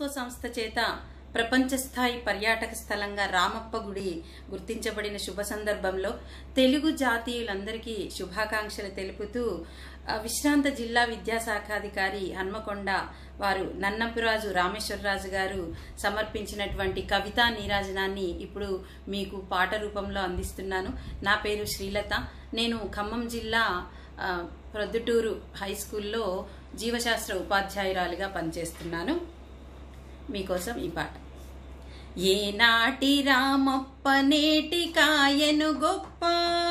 సంస్థ చేత ప్రపంచ స్థాయి పర్యాటక స్థలంగా రామప్ప గుడి గుర్తించబడిన శుభ సందర్భంలో తెలుగు జాతీయులందరికీ శుభాకాంక్షలు తెలుపుతూ ఆ, విశ్రాంత జిల్లా విద్యాశాఖాధికారి హన్మకొండ వారు నన్నపురాజు రామేశ్వరరాజు గారు సమర్పించినటువంటి కవితా నీరాజనాన్ని ఇప్పుడు మీకు పాట రూపంలో అందిస్తున్నాను నా పేరు శ్రీలత నేను ఖమ్మం జిల్లా ఆ, ప్రొద్దుటూరు హై స్కూల్లో జీవశాస్త్ర ఉపాధ్యాయురాలిగా పనిచేస్తున్నాను మీకోసం ఈ పాట ఏనాటి రామప్ప నేటి కాయను గొప్ప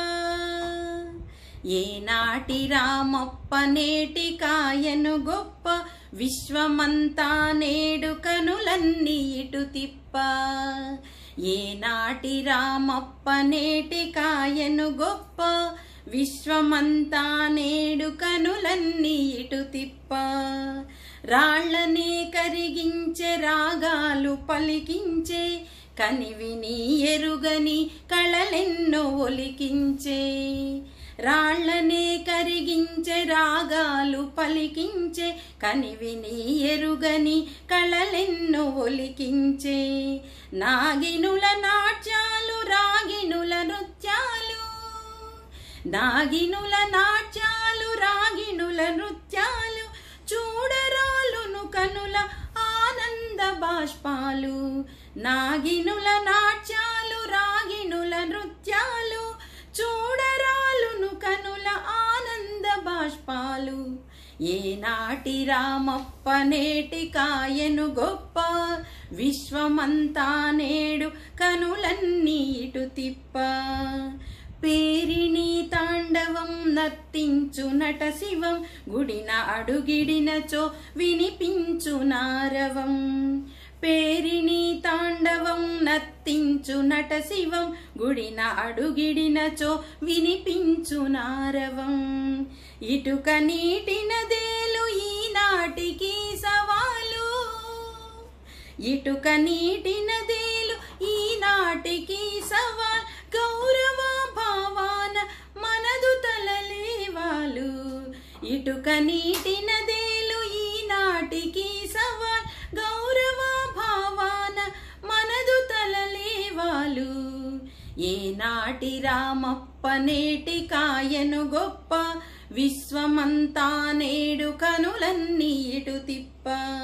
ఏనాటి రామప్ప నేటి కాయను గొప్ప విశ్వమంతా నేడు కనులన్నీ ఇటు తిప్ప ఏనాటి రామప్ప నేటి కాయను గొప్ప విశ్వమంతా నేడు కనులన్నీ ఇటు తిప్ప రాళ్ళనే కరిగించే రాగాలు పలికించే కనివిని ఎరుగని కళలెన్నో ఒలికించే రాళ్ళనే కరిగించే రాగాలు పలికించే కనివిని ఎరుగని కళలెన్నో ఒలికించే నాగినుల నాట్యాలు రాగినుల నృత్యాలు నాగినుల నాట్యాలు రాగిణుల నృత్యాలు చూడరాలును కనుల ఆనంద బాష్పాలు నాగినుల నాట్యాలు రాగిణుల నృత్యాలు చూడరాలును కనుల ఆనంద బాష్పాలు ఏనాటి రామప్ప నేటి కాయను గొప్ప విశ్వమంతా నేడు కనులన్నీ ఇటు తిప్ప పేరిణి తాండవం నర్తించు నట శివం గుడిన అడుగిడినచో వినిపించు నారవం పేరిణి తాండవం నర్తించు నట శివం గుడిన అడుగిడినచో వినిపించు నారవం ఇటుక నీటినదేలు ఈనాటికి సవాలు ఇటుక నీటినదేలు ఈనాటికి సవాల్ గౌరవ భావాన మనదు తలలేవాలు ఇటుక నీటినదేలు ఈనాటికి సవాల్ గౌరవ భావాన మనదు తలలేవాలు ఏనాటి రామప్ప నేటి కాయను గొప్ప విశ్వమంతా నేడు కనులన్నీ ఇటు తిప్ప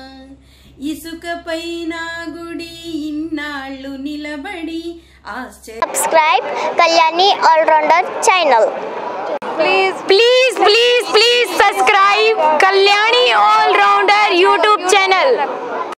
ఇసుకపై నా గుడి ఇన్నాళ్ళు నిలబడి ఆశ్చర్య subscribe Kalyani Allrounder channel. please please please please subscribe kalyan